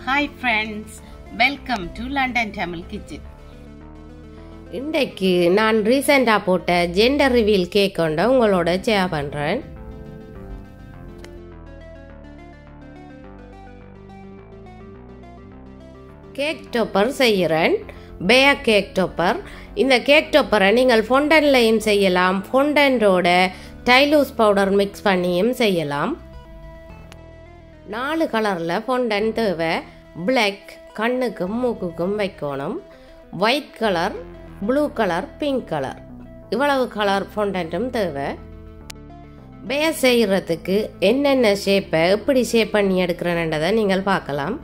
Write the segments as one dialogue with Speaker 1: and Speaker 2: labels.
Speaker 1: hi friends welcome to London Tamil kitchen
Speaker 2: இன்றைக்கு நான் ரீசெண்டாக போட்ட ஜெண்டர் ரிவீல் கேக் கொண்ட உங்களோட ஷேர் பண்ணுறேன் கேக் டொப்பர் செய்கிறேன் பேயா கேக் டொப்பர் இந்த கேக் டொப்பரை நீங்கள் ஃபொண்டன்லையும் செய்யலாம் ஃபொண்டனோட டைலூஸ் பவுடர் மிக்ஸ் பண்ணியும் செய்யலாம் நாலு கலரில் ஃபொண்டன் தேவை பிளாக் கண்ணுக்கும் மூக்குக்கும் வைக்கணும் white colour blue colour pink colour இவ்வளவு கலர் ஃபொண்டன்ட்டும் தேவை பேஸ் செய்கிறதுக்கு என்னென்ன ஷேப்பை எப்படி ஷேப் பண்ணி எடுக்கிறேன்றதை நீங்கள் பார்க்கலாம்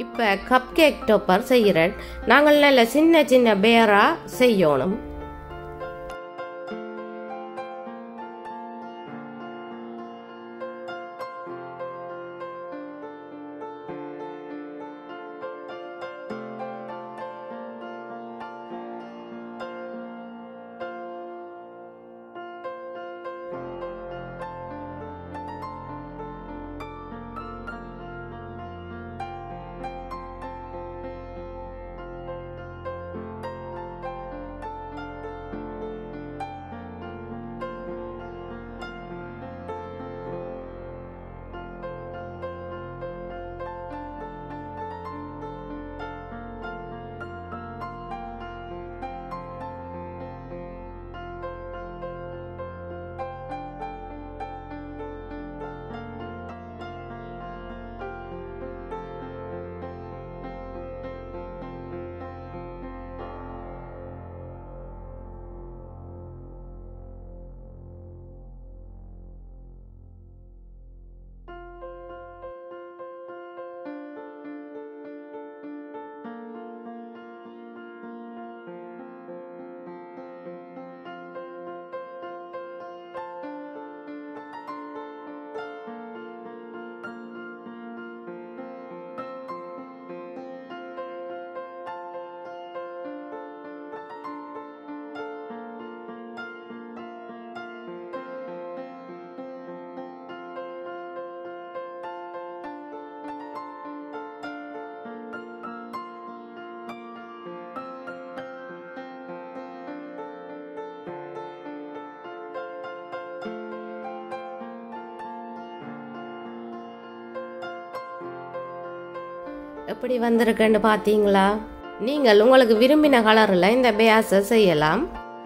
Speaker 2: இப்போ கப் கேக் டொப்பர் செய்கிறேன் நாங்கள் நல்ல சின்ன சின்ன பேராக செய்யணும் எப்படி வந்திருக்குன்னு பார்த்தீங்களா நீங்கள் உங்களுக்கு விரும்பின கலரில் இந்த பேஸை செய்யலாம்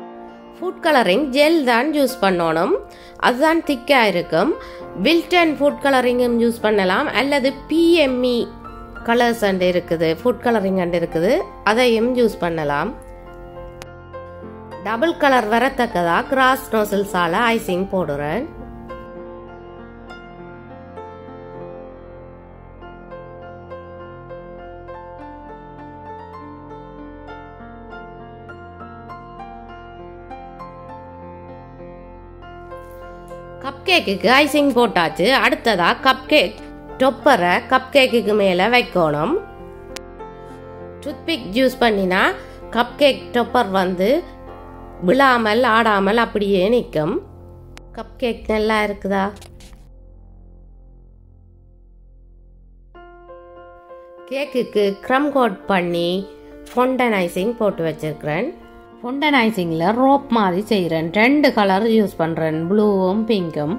Speaker 2: ஃபுட் கலரிங் ஜெல் தான் யூஸ் பண்ணணும் அதுதான் திக்காக இருக்கும் பில்டன் ஃபுட் கலரிங்கும் யூஸ் பண்ணலாம் அல்லது பிஎம்இ கலர்ஸ் அண்ட் இருக்குது ஃபுட் கலரிங் அண்ட் இருக்குது அதையும் யூஸ் பண்ணலாம் டபுள் கலர் வரத்தக்கதா கிராஸ் நோசல்ஸால் ஐசிங் போடுறேன் கப் கேக்குக்கு ஐசிங் போட்டாச்சு அடுத்ததா கப் கேக் டொப்பரை கப் கேக்குக்கு மேலே வைக்கணும் டூத்பிக் யூஸ் பண்ணினா கப் கேக் டொப்பர் வந்து விழாமல் ஆடாமல் அப்படியே நிற்கும் கப் கேக் நல்லா இருக்குதா கேக்குக்கு க்ரம் கோட் பண்ணி ஃபொண்டனைசிங் போட்டு வச்சிருக்கிறேன் ஃபொண்டனைசிங்கில் ரோப் மாதிரி செய்கிறேன் ரெண்டு கலர் யூஸ் பண்ணுறேன் ப்ளூவும் பிங்க்கும்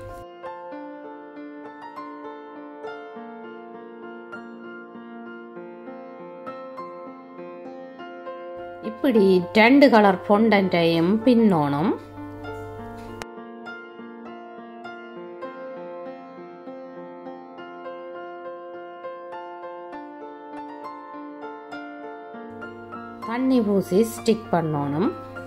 Speaker 2: இப்படி ரெண்டு கலர் ஃபொண்டன்ட்டையும் பின்னோணும் தண்ணி பூசி ஸ்டிக் பண்ணணும்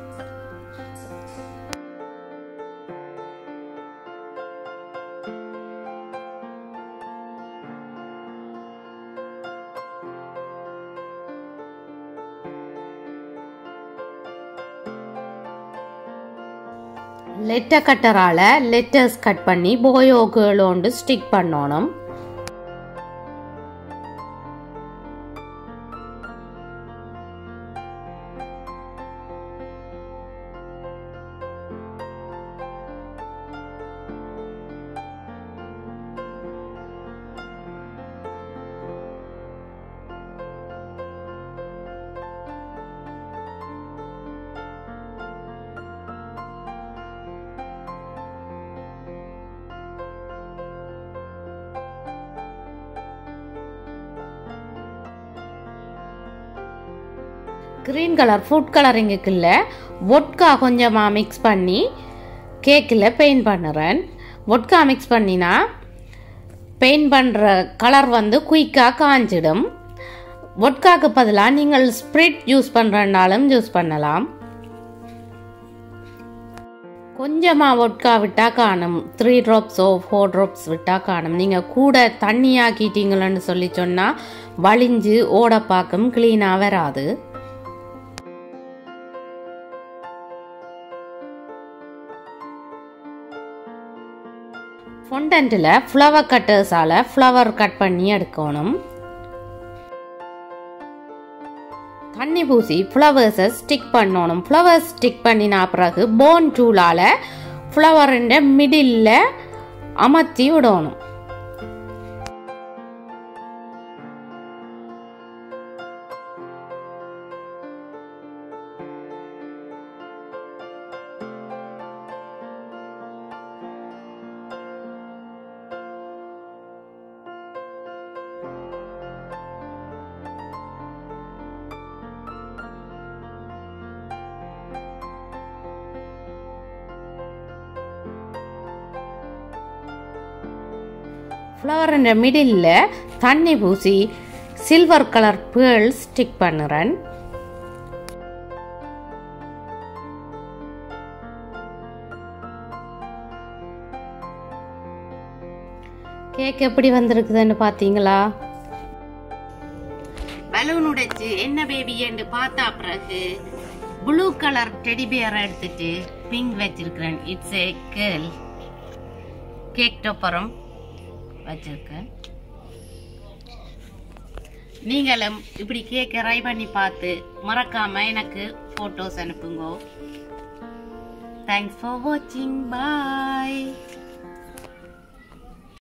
Speaker 2: லெட்டர் கட்டரால லெட்டர்ஸ் கட் பண்ணி போயோ கேளோண்டு ஸ்டிக் பண்ணணும் க்ரீன் கலர் ஃபுட் கலரிங்குக்குள்ள ஒட்கா கொஞ்சமாக மிக்ஸ் பண்ணி கேக்கில் பெயிண்ட் பண்ணுறேன் ஒட்கா மிக்ஸ் பண்ணினா பெயிண்ட் பண்ணுற கலர் வந்து குயிக்காக காஞ்சிடும் ஒட்காக்கு பதிலாக நீங்கள் ஸ்ப்ரிட் யூஸ் பண்ணுறனாலும் யூஸ் பண்ணலாம் கொஞ்சமாக ஒட்கா விட்டால் காணும் த்ரீ ட்ராப்ஸோ ஃபோர் ட்ராப்ஸ் விட்டால் காணும் நீங்கள் கூட தண்ணி ஆக்கிட்டீங்களன்னு சொல்லி சொன்னால் வலிஞ்சு ஓடப்பாக்கம் க்ளீனாக வராது ஃபொண்டன்ட்டில் ஃப்ளவர் கட்டர்ஸால் ஃப்ளவர் கட் பண்ணி எடுக்கணும் தண்ணி பூசி ஃப்ளவர்ஸை ஸ்டிக் பண்ணணும் ஃப்ளவர்ஸ் ஸ்டிக் பண்ணின பிறகு போன் டூலால் ஃப்ளவருண்ட மிடில் அமர்த்தி விடணும் ஃப்ளவருண்ட மிடில் தண்ணி பூசி சில்வர் கலர் பேர்ல் ஸ்டிக் பண்ணுறேன் கேக் எப்படி வந்திருக்குதுன்னு பார்த்தீங்களா
Speaker 1: பலூன் உடைச்சு என்ன பேபி என்று பார்த்தா பிறகு ப்ளூ கலர் டெடி பியரை எடுத்துட்டு பிங்க் வச்சிருக்கிறேன் இட்ஸ் ஏ கேர்ள் கேக் டொப்பரம் வச்சிருக்கேன் நீங்களும் இப்படி கேக்கை ட்ரை பண்ணி பார்த்து மறக்காம எனக்கு போட்டோஸ் அனுப்புங்க தேங்க்ஸ் ஃபார் வாட்சிங் பாய்